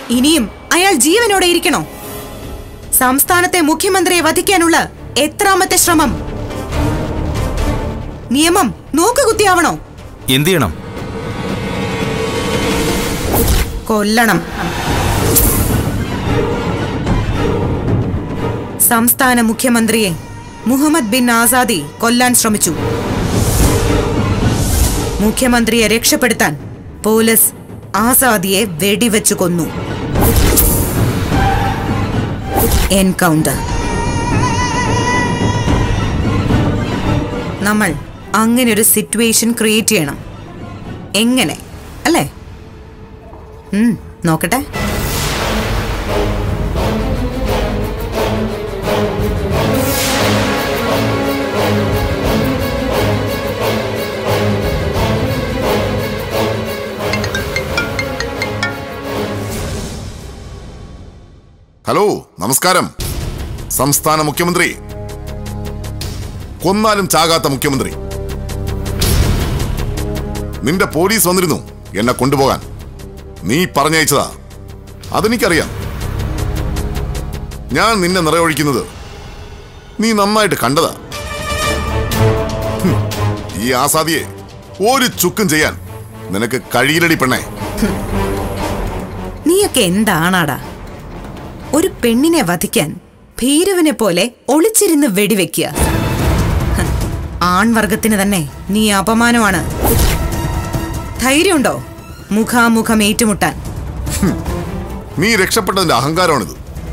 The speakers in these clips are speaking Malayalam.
ഇനിയും അയാൾ ജീവനോടെ ഇരിക്കണോ സംസ്ഥാനത്തെ മുഖ്യമന്ത്രിയെ വധിക്കാനുള്ള എത്രാമത്തെ ശ്രമം നിയമം നോക്കുകുത്തിയാവണോ എന്ത് ചെയ്യണം കൊല്ലണം സംസ്ഥാന മുഖ്യമന്ത്രിയെ മുഹമ്മദ് ബിൻ ആസാദി കൊല്ലാൻ ശ്രമിച്ചു മുഖ്യമന്ത്രിയെ രക്ഷപ്പെടുത്താൻ പോലീസ് ആസാദിയെ വെടിവെച്ചു കൊന്നു എൻകൗണ്ടർ നമ്മൾ അങ്ങനെ ഒരു സിറ്റുവേഷൻ ക്രിയേറ്റ് ചെയ്യണം എങ്ങനെ അല്ലേ ഉം, നോക്കട്ടെ ഹലോ നമസ്കാരം സംസ്ഥാന മുഖ്യമന്ത്രി കൊന്നാലും ചാകാത്ത മുഖ്യമന്ത്രി നിന്റെ പോലീസ് വന്നിരുന്നു എന്നെ കൊണ്ടുപോകാൻ നീ പറഞ്ഞയച്ചതാ അതെനിക്കറിയാം ഞാൻ നിന്നെ നിറയൊഴിക്കുന്നത് നീ നന്നായിട്ട് കണ്ടതാ ഹും, ഈ ആസാദിയെ ഒരു ചുക്കും ചെയ്യാൻ നിനക്ക് കഴിയില്ലടി പെണ്ണേ നീയൊക്കെ എന്താണാടാ ഒരു പെണ്ണിനെ വധിക്കാൻ ഭീരുവിനെ പോലെ ഒളിച്ചിരുന്ന് വെടിവെക്കുക ഹ്, ആൺവർഗത്തിന് തന്നെ നീ അപമാനമാണ് ധൈര്യമുണ്ടോ മുഖാമുഖം ഏറ്റുമുട്ടാൻ നീ രക്ഷപ്പെട്ടതിന്റെ അഹങ്കാരമാണിത്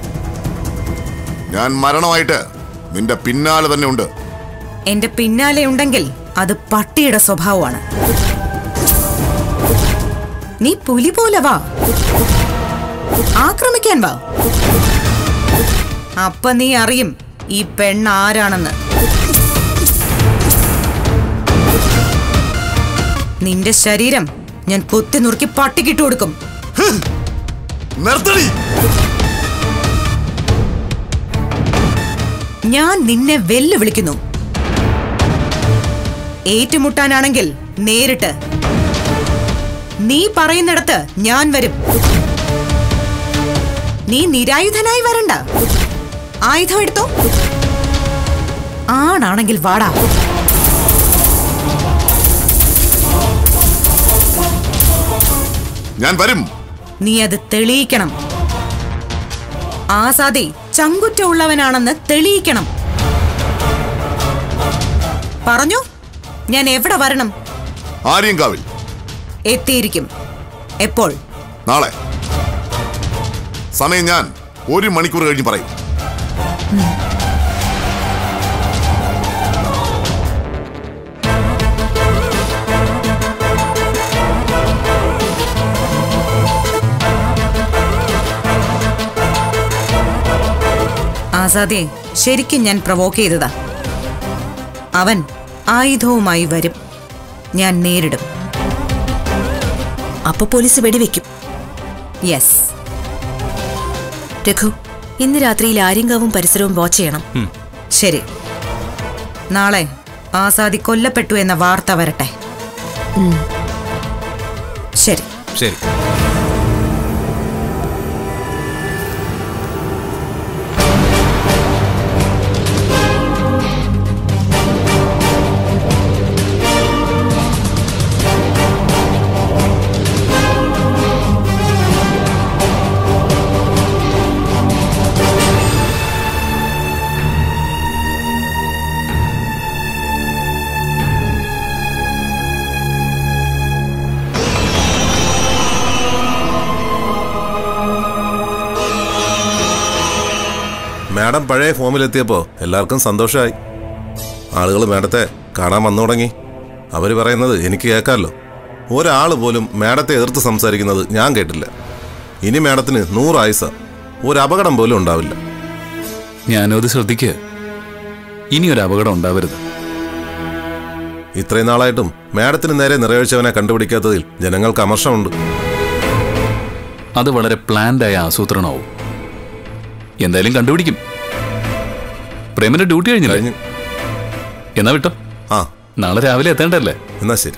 ഞാൻ മരണമായിട്ട് നിന്റെ പിന്നാലെ തന്നെ ഉണ്ട് എന്റെ പിന്നാലെ ഉണ്ടെങ്കിൽ അത് പട്ടിയുടെ സ്വഭാവമാണ് നീ പുലി പോലെ വാ ആക്രമിക്കാൻ വാ അപ്പൊ നീ അറിയും ഈ പെണ്ണ് ആരാണെന്ന് നിന്റെ ശരീരം ഞാൻ കൊത്തി നുറുക്കി പട്ടിക്കിട്ട് കൊടുക്കും നിർത്തടി ഞാൻ നിന്നെ വെല്ലുവിളിക്കുന്നു ഏറ്റുമുട്ടാനാണെങ്കിൽ നേരിട്ട് നീ പറയുന്നിടത്ത് ഞാൻ വരും നീ നിരായുധനായി വരണ്ട ആയുധം എടുത്തോ ആണാണെങ്കിൽ വാടാ ഞാൻ വരും നീ അത് തെളിയിക്കണം ആസാദി ചങ്കുറ്റമുള്ളവനാണെന്ന് തെളിയിക്കണം പറഞ്ഞു ഞാൻ എവിടെ വരണം ആര്യങ്കാവിൽ എത്തിയിരിക്കും എപ്പോൾ നാളെ സമയം ഞാൻ ഒരു മണിക്കൂർ കഴിഞ്ഞ് പറയും ആസാദെ ശരിക്കും ഞാൻ പ്രവോക്ക് ചെയ്തതാ അവൻ ആയുധവുമായി വരും ഞാൻ നേരിടും അപ്പൊ പോലീസ് വെടിവെക്കും യെസ് രഘു ഇന്ന് രാത്രിയിൽ ആര്യങ്കാവും പരിസരവും വാച്ച് ചെയ്യണം ശരി നാളെ ആസാദി കൊല്ലപ്പെട്ടു എന്ന വാർത്ത വരട്ടെ ശരി ശരി മാഡം പഴയ ഫോമിലെത്തിയപ്പോൾ എല്ലാവർക്കും സന്തോഷമായി ആളുകൾ മാഡത്തെ കാണാൻ വന്നു തുടങ്ങി അവർ പറയുന്നത് എനിക്ക് കേൾക്കാമല്ലോ ഒരാൾ പോലും മാഡത്തെ എതിർത്ത് സംസാരിക്കുന്നത് ഞാൻ കേട്ടില്ല ഇനി മാഡത്തിന് നൂറ് ആയുസ ഒരു അപകടം പോലും ഉണ്ടാവില്ല ഞാനും അത് ശ്രദ്ധിക്കുക ഇനിയൊരു അപകടം ഉണ്ടാവരുത് ഇത്രയും നാളായിട്ടും മാഡത്തിന് നേരെ നിറവേഴ്ചവനെ കണ്ടുപിടിക്കാത്തതിൽ ജനങ്ങൾക്ക് അമർഷമുണ്ട് അത് വളരെ പ്ലാൻഡായ ആസൂത്രണമാവും എന്തായാലും കണ്ടുപിടിക്കും പ്രേമന്റെ ഡ്യൂട്ടി കഴിഞ്ഞില്ലേ കഴിഞ്ഞു എന്നാ വിട്ടോ ആ നാളെ രാവിലെ എത്തേണ്ടല്ലേ എന്നാ ശരി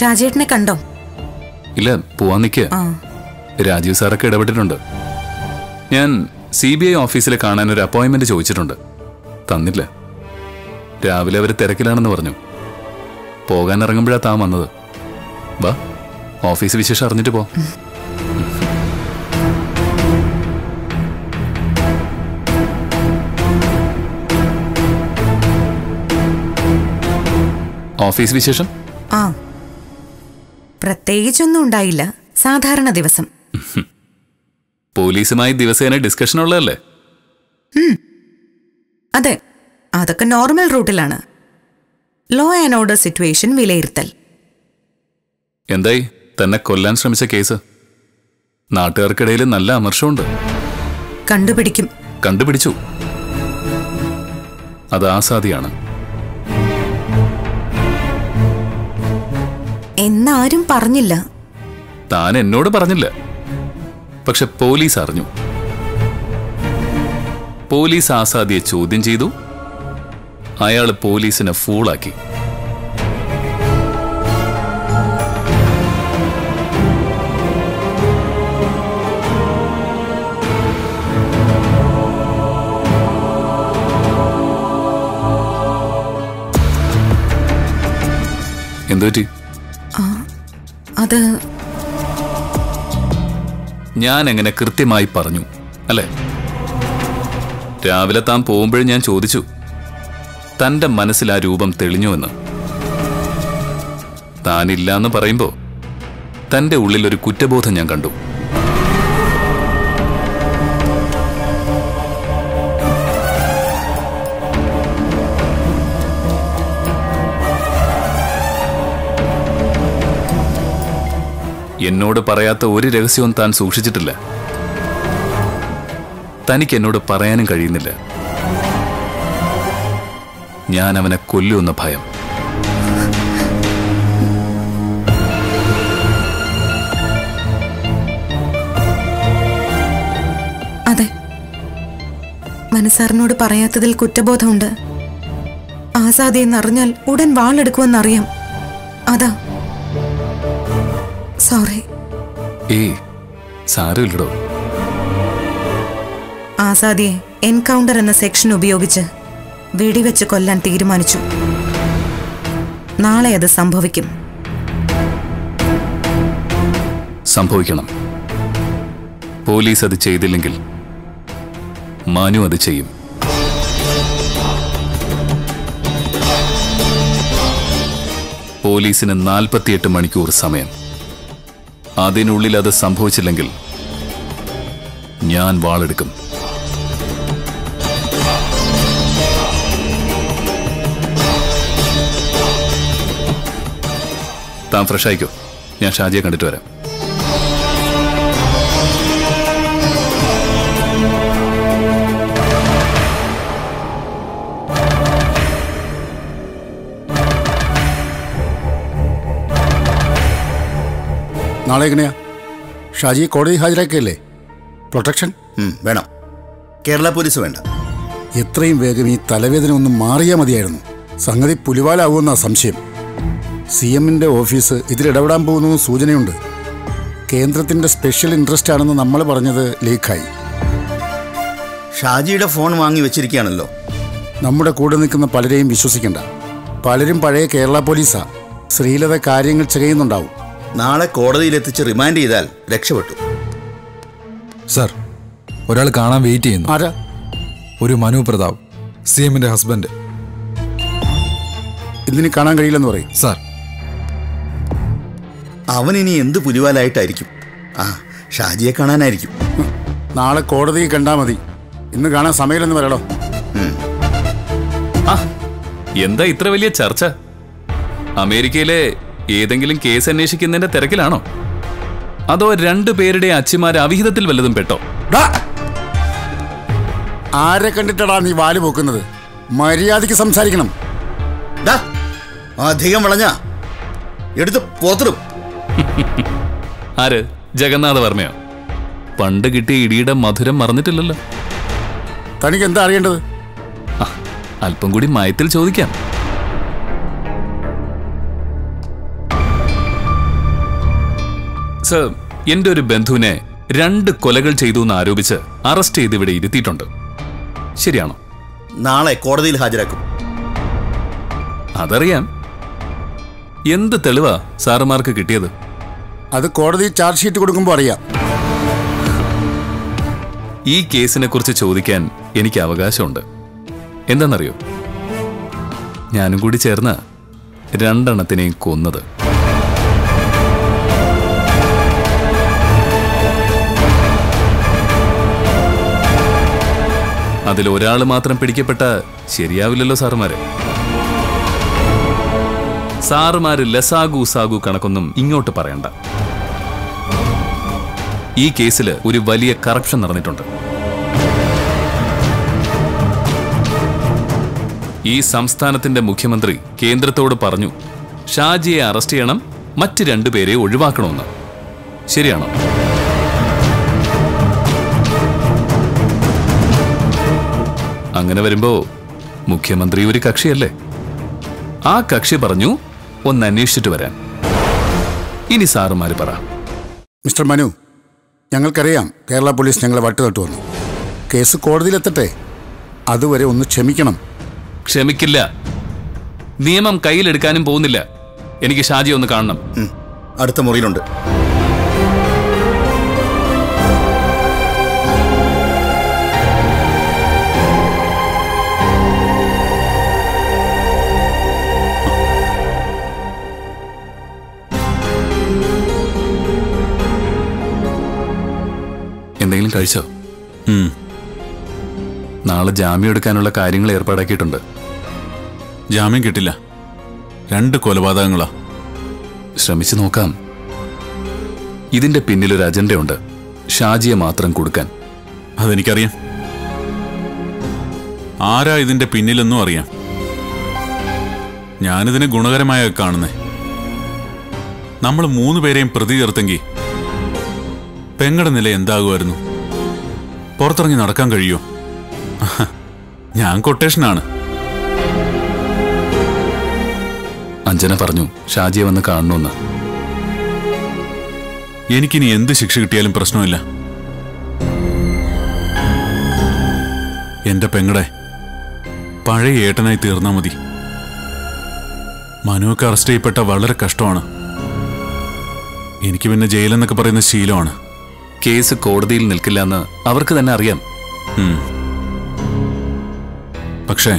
ഷാജേട്ടനെ കണ്ടോ ഇല്ല പോവാൻ നിൽക്കുക ആ രാജീവ് സാറൊക്കെ ഇടപെട്ടിട്ടുണ്ട് ഞാൻ സി ബി ഐ ഓഫീസിൽ കാണാൻ ഒരു അപ്പോയിന്റ്മെന്റ് ചോദിച്ചിട്ടുണ്ട് തന്നില്ല രാവിലെ അവർ തിരക്കിലാണെന്ന് പറഞ്ഞു പോകാൻ ഇറങ്ങുമ്പോഴാ താൻ വന്നത് വാ ഓഫീസ് വിശേഷം അറിഞ്ഞിട്ട് പോ ഓഫീസ് വിശേഷം ആ പ്രത്യേകിച്ചൊന്നും ഉണ്ടായില്ല സാധാരണ ദിവസം പോലീസുമായി ദിവസേന ഡിസ്കഷൻ ഉള്ളതല്ലേ അതെ അതൊക്കെ നോർമൽ റൂട്ടിലാണ് ലോ ആൻഡ് ഓർഡർ സിറ്റുവേഷൻ വിലയിരുത്തൽ എന്തായി തന്നെ കൊല്ലാൻ ശ്രമിച്ച കേസ് നാട്ടുകാർക്കിടയിൽ നല്ല അമർഷമുണ്ട് കണ്ടുപിടിക്കും കണ്ടുപിടിച്ചു അത് ആസാദിയാണ് എന്നാരും പറഞ്ഞില്ല താൻ എന്നോട് പറഞ്ഞില്ല പക്ഷെ പോലീസ് അറിഞ്ഞു പോലീസ് ആസാദിയെ ചോദ്യം ചെയ്തു അയാൾ പോലീസിനെ ഫൂളാക്കി എന്തുപറ്റി അത് ഞാൻ എങ്ങനെ കൃത്യമായി പറഞ്ഞു അല്ലേ രാവിലെ താൻ പോകുമ്പോഴും ഞാൻ ചോദിച്ചു തന്റെ മനസ്സിൽ ആ രൂപം തെളിഞ്ഞുവെന്ന് താനില്ലാന്ന് പറയുമ്പോ തന്റെ ഉള്ളിൽ ഒരു കുറ്റബോധം ഞാൻ കണ്ടു എന്നോട് പറയാത്ത ഒരു രഹസ്യവും താൻ സൂക്ഷിച്ചിട്ടില്ല തനിക്ക് എന്നോട് പറയാനും കഴിയുന്നില്ല ഞാൻ അവനെ കൊല്ലുമെന്ന ഭയം അതെ മനസ്സാറിനോട് പറയാത്തതിൽ കുറ്റബോധമുണ്ട് ആസാദി എന്നറിഞ്ഞാൽ ഉടൻ വാളെടുക്കുമെന്നറിയാം അതാ സോറി ഏയ് സാരമില്ലടോ ആസാദിയെ എൻകൗണ്ടർ എന്ന സെക്ഷൻ ഉപയോഗിച്ച് വെടിവെച്ച് കൊല്ലാൻ തീരുമാനിച്ചു നാളെ അത് സംഭവിക്കും സംഭവിക്കണം പോലീസ് അത് ചെയ്തില്ലെങ്കിൽ മനു അത് ചെയ്യും പോലീസിന് നാൽപ്പത്തിയെട്ട് മണിക്കൂർ സമയം അതിനുള്ളിൽ അത് സംഭവിച്ചില്ലെങ്കിൽ ഞാൻ വാളെടുക്കും താൻ ഫ്രഷ് ആയിക്കോ ഞാൻ ഷാജിയെ കണ്ടിട്ട് വരാം നാളെ എങ്ങനെയാ ഷാജി കോടതി ഹാജരാക്കിയല്ലേ പ്രൊട്ടക്ഷൻ ഉം, വേണം കേരള പോലീസ് വേണ്ട എത്രയും വേഗം ഈ തലവേദന ഒന്ന് മാറിയാൽ മതിയായിരുന്നു സംഗതി പുലിവാലാവുമെന്നാ സംശയം സി എമ്മിൻ്റെ ഓഫീസ് ഇതിലിടപെടാൻ പോകുന്നു സൂചനയുണ്ട് കേന്ദ്രത്തിൻ്റെ സ്പെഷ്യൽ ഇൻട്രസ്റ്റ് ആണെന്ന് നമ്മൾ പറഞ്ഞത് ലീക്കായി ഷാജിയുടെ ഫോൺ വാങ്ങി വെച്ചിരിക്കുകയാണല്ലോ നമ്മുടെ കൂടെ നിൽക്കുന്ന പലരെയും വിശ്വസിക്കണ്ട പലരും പഴയ കേരള പോലീസാ ശ്രീലത കാര്യങ്ങൾ ചെയ്യുന്നുണ്ടാവും നാളെ കോടതിയിലെത്തിച്ച് റിമാൻഡ് ചെയ്താൽ രക്ഷപ്പെട്ടു സർ ഒരാൾ കാണാൻ വെയിറ്റ് ചെയ്യുന്നു ആരാ ഒരു മനു പ്രതാപ് സി എമ്മിന്റെ ഹസ്ബൻഡ് ഇതിന് കാണാൻ കഴിയില്ലെന്ന് പറയും സാർ അവൻ ഇനി എന്ത് പുലിവാലായിട്ടായിരിക്കും ആ ഷാജിയെ കാണാനായിരിക്കും നാളെ കോടതിയിൽ കണ്ടാൽ മതി ഇന്ന് കാണാൻ സമയമില്ലെന്ന് പറയടോ ആ എന്താ ഇത്ര വലിയ ചർച്ച അമേരിക്കയിലെ ഏതെങ്കിലും കേസ് അന്വേഷിക്കുന്നതിന്റെ തിരക്കിലാണോ അതോ രണ്ടു പേരുടെ അച്ഛന്മാർ അവിഹിതത്തിൽ വല്ലതും പെട്ടോ ഡാ! ആരെ കണ്ടിട്ടടാ നീ വാല് പോക്കുന്നത് മര്യാദയ്ക്ക് സംസാരിക്കണം ഡാ അധികം വളഞ്ഞ എടുത്ത് പോത്തിടും ആര് ജഗന്നാഥ വർമ്മയോ പണ്ട് കിട്ടിയ ഇടിയുടെ മധുരം മറന്നിട്ടില്ലല്ലോ തനിക്ക് എന്താ അറിയേണ്ടത് ആ, അല്പം കൂടി മയത്തിൽ ചോദിക്കാം സർ എന്റെ ഒരു ബന്ധുവിനെ രണ്ട് കൊലകൾ ചെയ്തു എന്ന് ആരോപിച്ച് അറസ്റ്റ് ചെയ്ത് ഇവിടെ ഇരുത്തിയിട്ടുണ്ട് ശരിയാണോ നാളെ കോടതിയിൽ ഹാജരാക്കും അതറിയാം എന്ത് തെളിവാ സാറുമാർക്ക് കിട്ടിയത് അത് കോടതി ചാർജ് ഷീറ്റ് കൊടുക്കുമ്പോൾ അറിയാം ഈ കേസിനെ കുറിച്ച് ചോദിക്കാൻ എനിക്ക് അവകാശമുണ്ട് എന്താണെന്നറിയോ ഞാനും കൂടി ചേർന്ന് രണ്ടെണ്ണത്തിനെയും കൊന്നത് അതിൽ ഒരാൾ മാത്രം പിടിക്കപ്പെട്ട ശരിയാവില്ലല്ലോ സാറുമാരെ സാറുമാര് ലസാഗു സാഗു കണക്കൊന്നും ഇങ്ങോട്ട് പറയണ്ട ഈ കേസിൽ ഒരു വലിയ കറപ്ഷൻ നടന്നിട്ടുണ്ട് ഈ സംസ്ഥാനത്തിന്റെ മുഖ്യമന്ത്രി കേന്ദ്രത്തോട് പറഞ്ഞു ഷാജിയെ അറസ്റ്റ് ചെയ്യണം മറ്റ് രണ്ടുപേരെ ഒഴിവാക്കണമെന്ന് ശരിയാണോ അങ്ങനെ വരുമ്പോ മുഖ്യമന്ത്രി ഒരു കക്ഷിയല്ലേ ആ കക്ഷി പറഞ്ഞു ഒന്ന് അന്വേഷിച്ചിട്ട് വരാൻ ഇനി സാറുമാര് പറ മിസ്റ്റർ മനു ഞങ്ങൾക്കറിയാം കേരള പോലീസ് ഞങ്ങളെ വട്ടുതട്ടു വന്നു കേസ് കോടതിയിലെത്തട്ടെ അതുവരെ ഒന്ന് ക്ഷമിക്കണം ക്ഷമിക്കില്ല നിയമം കയ്യിലെടുക്കാനും പോകുന്നില്ല എനിക്ക് ഷാജി ഒന്ന് കാണണം ഉം. അടുത്ത മുറിയിലുണ്ട് എന്തെങ്കിലും കഴിച്ചോ നാളെ ജാമ്യം എടുക്കാനുള്ള കാര്യങ്ങൾ ഏർപ്പാടാക്കിയിട്ടുണ്ട് ജാമ്യം കിട്ടില്ല രണ്ട് കൊലപാതകങ്ങളാ ശ്രമിച്ചു നോക്കാം ഇതിന്റെ പിന്നിലൊരു അജണ്ടയുണ്ട് ഷാജിയെ മാത്രം കൊടുക്കാൻ അതെനിക്കറിയാം ആരാ ഇതിന്റെ പിന്നിലെന്നും അറിയാം ഞാനിതിനെ ഗുണകരമായ കാണുന്നേ നമ്മൾ മൂന്ന് പേരെയും പ്രതി ചേർത്തെങ്കിൽ പെങ്ങടെ നില എന്താകുമായിരുന്നു പുറത്തിറങ്ങി നടക്കാൻ കഴിയോ ഞാൻ കൊട്ടേഷനാണ് അഞ്ജന പറഞ്ഞു ഷാജിയെ വന്ന് കാണണമെന്ന് എനിക്കിനി എന്ത് ശിക്ഷ കിട്ടിയാലും പ്രശ്നമില്ല എന്റെ പെങ്ങടെ പഴയ ഏട്ടനായി തീർന്നാ മതി മനുവൊക്കെ അറസ്റ്റ് ചെയ്യപ്പെട്ട വളരെ കഷ്ടമാണ് എനിക്ക് പിന്നെ ജയിലെന്നൊക്കെ പറയുന്ന ശീലമാണ് കേസ് കോടതിയിൽ നിൽക്കില്ല എന്ന് അവർക്ക് തന്നെ അറിയാം ഉം. പക്ഷേ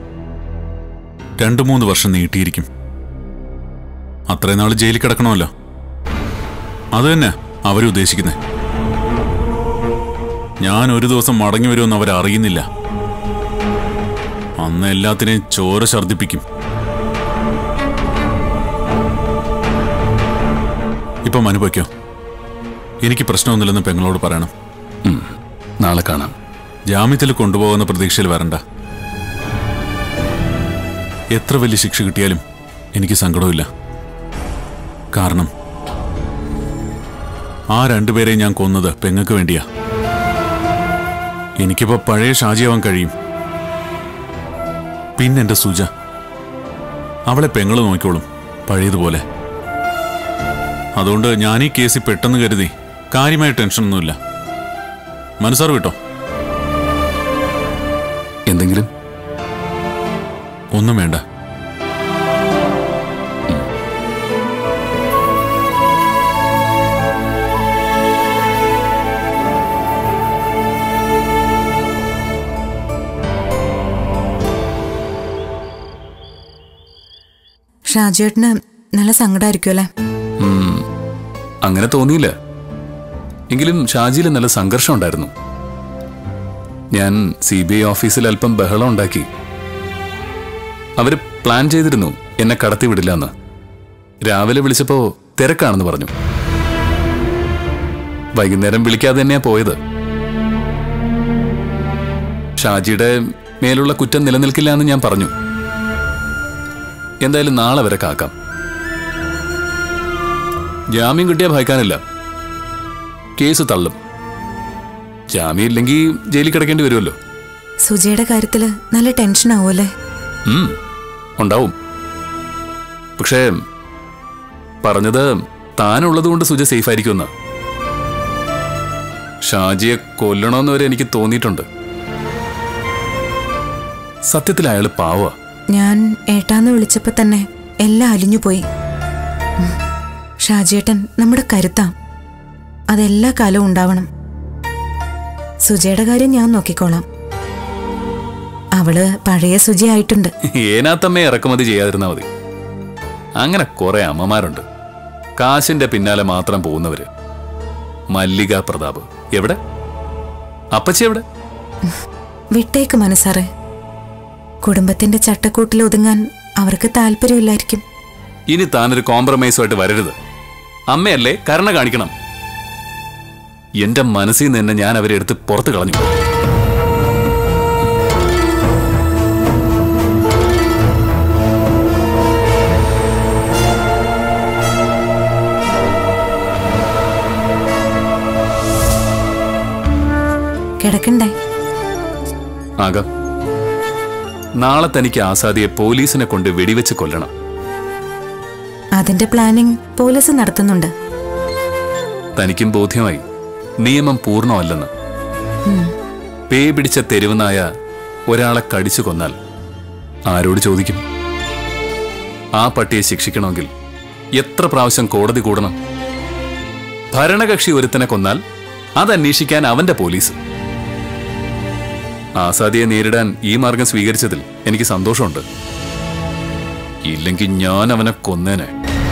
രണ്ടു മൂന്ന് വർഷം നീട്ടിയിരിക്കും അത്രയും നാൾ ജയിലിൽ കിടക്കണമല്ലോ അത് തന്നെ അവരുദ്ദേശിക്കുന്നത് ഞാൻ ഒരു ദിവസം മടങ്ങി വരുമെന്ന് അവരറിയുന്നില്ല അന്ന് എല്ലാത്തിനെയും ചോര ഛർദിപ്പിക്കും ഇപ്പം അനുഭവിക്കോ എനിക്ക് പ്രശ്നമൊന്നുമില്ലെന്ന് പെങ്ങളോട് പറയണം ഉം, നാളെ കാണാം ജാമ്യത്തിൽ കൊണ്ടുപോകുന്ന പ്രതീക്ഷയിൽ വരണ്ട എത്ര വലിയ ശിക്ഷ കിട്ടിയാലും എനിക്ക് സങ്കടമില്ല കാരണം ആ രണ്ടുപേരെയും ഞാൻ കൊന്നത് പെങ്ങക്ക് വേണ്ടിയാ എനിക്കിപ്പോ പഴയ ഷാജിയാവാൻ കഴിയും പിന്നെന്റെ സുജ അവളെ പെങ്ങള് നോക്കിക്കോളും പഴയതുപോലെ അതുകൊണ്ട് ഞാൻ ഈ കേസിൽ പെട്ടെന്ന് കരുതി കാര്യമായ ടെൻഷനൊന്നുമില്ല മനസ്സാർ വിട്ടോ എന്തെങ്കിലും ഒന്നും വേണ്ട ഷാജിയേട്ടന് നല്ല സങ്കടമായിരിക്കും അല്ലേ ഉം, അങ്ങനെ തോന്നിയില്ല എങ്കിലും ഷാജിയിൽ നല്ല സംഘർഷം ഉണ്ടായിരുന്നു ഞാൻ സി ബി ഐ ഓഫീസിൽ അല്പം ബഹളം ഉണ്ടാക്കി അവര് പ്ലാൻ ചെയ്തിരുന്നു എന്നെ കടത്തി വിടില്ല എന്ന് രാവിലെ വിളിച്ചപ്പോ തിരക്കാണെന്ന് പറഞ്ഞു വൈകുന്നേരം വിളിക്കാതെ തന്നെയാ പോയത് ഷാജിയുടെ മേലുള്ള കുറ്റം നിലനിൽക്കില്ല എന്ന് ഞാൻ പറഞ്ഞു എന്തായാലും നാളെ വരെ കാക്കാം ജാമ്യം കിട്ടിയാൽ ഭയക്കാനില്ല കേസ് തള്ളും ജാമ്യം ഇല്ലെങ്കിൽ ജയിലിൽ കിടക്കേണ്ടി വരുമല്ലോ സുജയുടെ കാര്യത്തില് നല്ല ടെൻഷൻ ആവുമല്ലേ ഉം, ഉണ്ടാവും പക്ഷേ പറഞ്ഞത് താനുള്ളതുകൊണ്ട് സുജ സേഫ് ആയിരിക്കുമെന്ന് ഷാജിയെ കൊല്ലണമെന്ന് വരെ എനിക്ക് തോന്നിയിട്ടുണ്ട് സത്യത്തിൽ അയാൾ പാവ ഞാൻ ഏട്ടാന്ന് വിളിച്ചപ്പോ തന്നെ എല്ലാം അലിഞ്ഞുപോയി ഉം. ഷാജിയേട്ടൻ നമ്മുടെ കരുത്താം അതെല്ലാ കാലവും ഉണ്ടാവണം സുജയുടെ കാര്യം ഞാൻ നോക്കിക്കോളാം അവള് പഴയ സുജയായിട്ടുണ്ട് ഏനാത്തമ്മയെ ഇറക്കുമതി ചെയ്യാതിരുന്നാ മതി അങ്ങനെ കുറെ അമ്മമാരുണ്ട് കാശിന്റെ പിന്നാലെ മാത്രം പോകുന്നവര് മല്ലിക പ്രതാപ് എവിടെ അപ്പച്ചി എവിടെ വിട്ടേക്ക് മനസ്സാറേ കുടുംബത്തിന്റെ ചട്ടക്കൂട്ടിൽ ഒതുങ്ങാൻ അവർക്ക് താല്പര്യമില്ലായിരിക്കും ഇനി താനൊരു കോംപ്രമൈസുമായിട്ട് വരരുത് അമ്മയല്ലേ കരുണ കാണിക്കണം എന്റെ മനസ്സിൽ നിന്ന് തന്നെ ഞാൻ അവരെ എടുത്ത് പുറത്ത് കളഞ്ഞു കിടക്കണ്ടേ ആകാം നാളെ തനിക്ക് ആസാദിയെ പോലീസിനെ കൊണ്ട് വെടിവെച്ച് കൊല്ലണം അതിന്റെ പ്ലാനിംഗ് പോലീസ് നടത്തുന്നുണ്ട് തനിക്കും ബോധ്യമായി നിയമം പൂർണ്ണമല്ലെന്ന് പേ പിടിച്ച തെരുവുനായ ഒരാളെ കടിച്ചു കൊന്നാൽ ആരോട് ചോദിക്കും ആ പട്ടിയെ ശിക്ഷിക്കണമെങ്കിൽ എത്ര പ്രാവശ്യം കോടതി കൂടണം ഭരണകക്ഷി ഒരുത്തനെ കൊന്നാൽ അതന്വേഷിക്കാൻ അവന്റെ പോലീസ് ആസാദിയെ നേരിടാൻ ഈ മാർഗം സ്വീകരിച്ചതിൽ എനിക്ക് സന്തോഷമുണ്ട് ഇല്ലെങ്കിൽ ഞാൻ അവനെ കൊന്നേനെ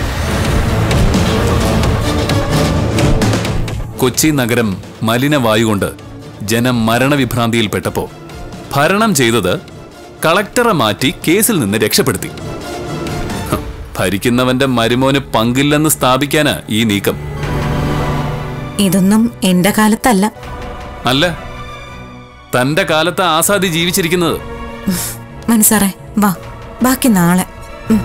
കൊച്ചി നഗരം മലിനവായു കൊണ്ട് ജനം മരണവിഭ്രാന്തിയിൽപ്പെട്ടപ്പോ ഭരണം ചെയ്തത് കളക്ടറെ മാറ്റി കേസിൽ നിന്ന് രക്ഷപ്പെടുത്തി ഹ്, ഭരിക്കുന്നവന്റെ മരുമോന് പങ്കില്ലെന്ന് സ്ഥാപിക്കാനാ ഈ നീക്കം ഇതൊന്നും എന്റെ കാലത്തല്ല അല്ല തന്റെ കാലത്ത് ആസാദി ജീവിച്ചിരിക്കുന്നത് മനസ്സാറേ വാ ബാക്കി നാളെ ഉം.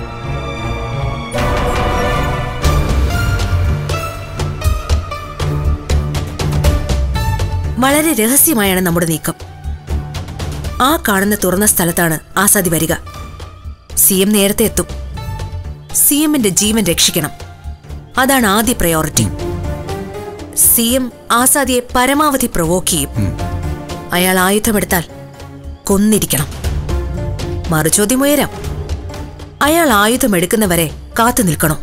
വളരെ രഹസ്യമായാണ് നമ്മുടെ നീക്കം ആ കാണുന്ന തുറന്ന സ്ഥലത്താണ് ആസാദി വരിക സി എം നേരത്തെ എത്തും സി എമ്മിന്റെ ജീവൻ രക്ഷിക്കണം അതാണ് ആദ്യ പ്രയോറിറ്റി സി എം ആസാദിയെ പരമാവധി പ്രൊവോക്ക് ചെയ്യും അയാൾ ആയുധമെടുത്താൽ കൊന്നിരിക്കണം മറുചോദ്യം ഉയരാം അയാൾ ആയുധമെടുക്കുന്നവരെ കാത്തു നിൽക്കണോ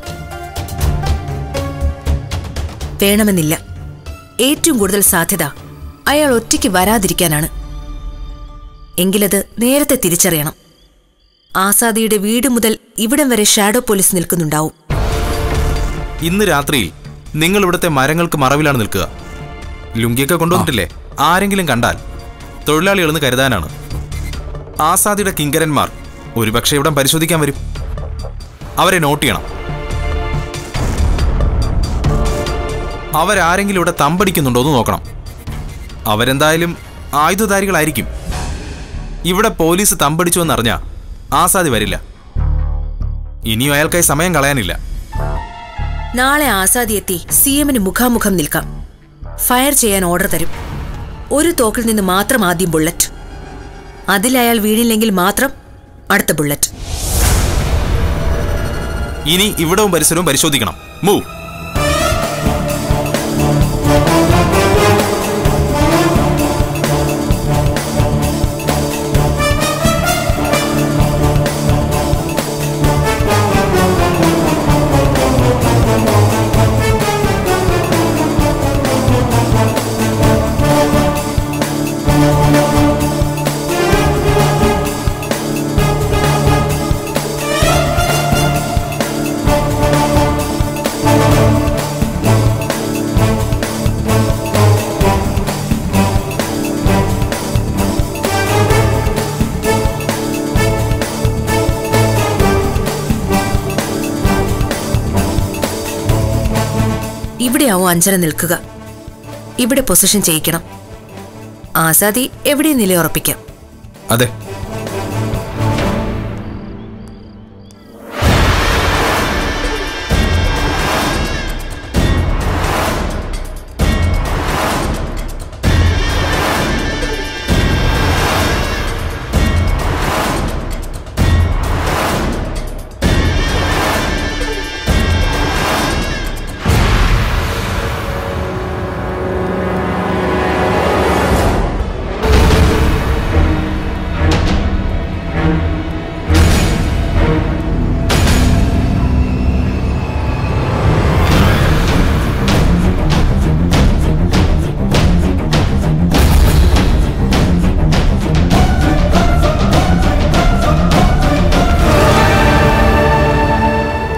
വേണമെന്നില്ല ഏറ്റവും കൂടുതൽ സാധ്യത അയാൾ ഒറ്റയ്ക്ക് വരാതിരിക്കാനാണ് എങ്കിലത് നേരത്തെ തിരിച്ചറിയണം ആസാദിയുടെ വീട് മുതൽ ഇവിടം വരെ ഷാഡോ പോലീസ് നിൽക്കുന്നുണ്ടാവും ഇന്ന് രാത്രിയിൽ നിങ്ങൾ ഇവിടുത്തെ മരങ്ങൾക്ക് മറവിലാണ് നിൽക്കുക ലുങ്കിയൊക്കെ കൊണ്ടുവന്നിട്ടില്ലേ ആരെങ്കിലും കണ്ടാൽ തൊഴിലാളികളെന്ന് കരുതാനാണ് ആസാദിയുടെ കിങ്കരന്മാർ ഒരുപക്ഷെ ഇവിടം പരിശോധിക്കാൻ വരും അവരെ നോട്ട് ചെയ്യണം അവരാരെങ്കിലും ഇവിടെ തമ്പടിക്കുന്നുണ്ടോ എന്ന് നോക്കണം അവരെന്തായാലും ആയുധധാരികളായിരിക്കും ഇവിടെ പോലീസ് തമ്പടിച്ചു എന്നറിഞ്ഞാ ആസാദി വരില്ല ഇനിയും അയാൾക്കായി സമയം കളയാനില്ല നാളെ ആസാദി എത്തി സി എമ്മിന് മുഖാമുഖം നിൽക്കാം ഫയർ ചെയ്യാൻ ഓർഡർ തരും ഒരു തോക്കിൽ നിന്ന് മാത്രം ആദ്യം ബുള്ളറ്റ് അതിൽ അയാൾ വീണില്ലെങ്കിൽ മാത്രം അടുത്ത ബുള്ളറ്റ് ഇനി ഇവിടവും പരിസരവും പരിശോധിക്കണം മൂവ് ഇവിടെയാവും അഞ്ജന നിൽക്കുക ഇവിടെ പൊസിഷൻ ചെയ്യിക്കണം ആസാദി എവിടെ നിലയുറപ്പിക്കാം അതെ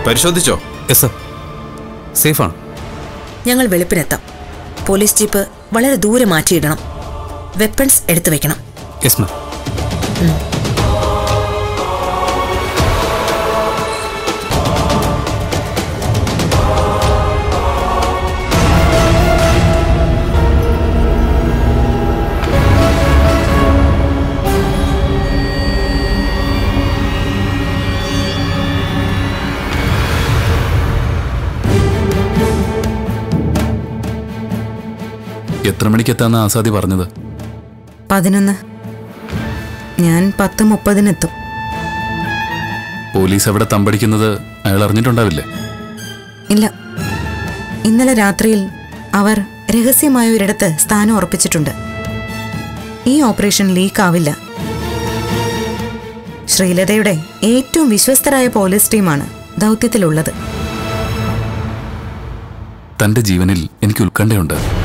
പരിശോധിച്ചോ യെസ് സർ സേഫാണ് ഞങ്ങൾ വെളുപ്പിനെത്താം പോലീസ് ജീപ്പ് വളരെ ദൂരെ മാറ്റിയിടണം വെപ്പൺസ് എടുത്തു വെക്കണം യെസ് മാം എത്ര മണിക്ക് എത്താന്ന് ആസാദി പറഞ്ഞത് പതിനൊന്ന് ഞാൻ പത്ത് മുപ്പതിനെത്തും പോലീസ് അവിടെ തമ്പടിക്കുന്നത് അയാൾ അറിഞ്ഞിട്ടുണ്ടാവില്ലേ ഇല്ല ഇന്നലെ രാത്രിയിൽ അവർ രഹസ്യമായ ഒരിടത്ത് സ്ഥാനം ഉറപ്പിച്ചിട്ടുണ്ട് ഈ ഓപ്പറേഷൻ ലീക്ക് ആവില്ല ശ്രീലതയുടെ ഏറ്റവും വിശ്വസ്തരായ പോലീസ് ടീമാണ് ദൗത്യത്തിലുള്ളത് തന്റെ ജീവനിൽ എനിക്ക് ഉത്കണ്ഠയുണ്ട്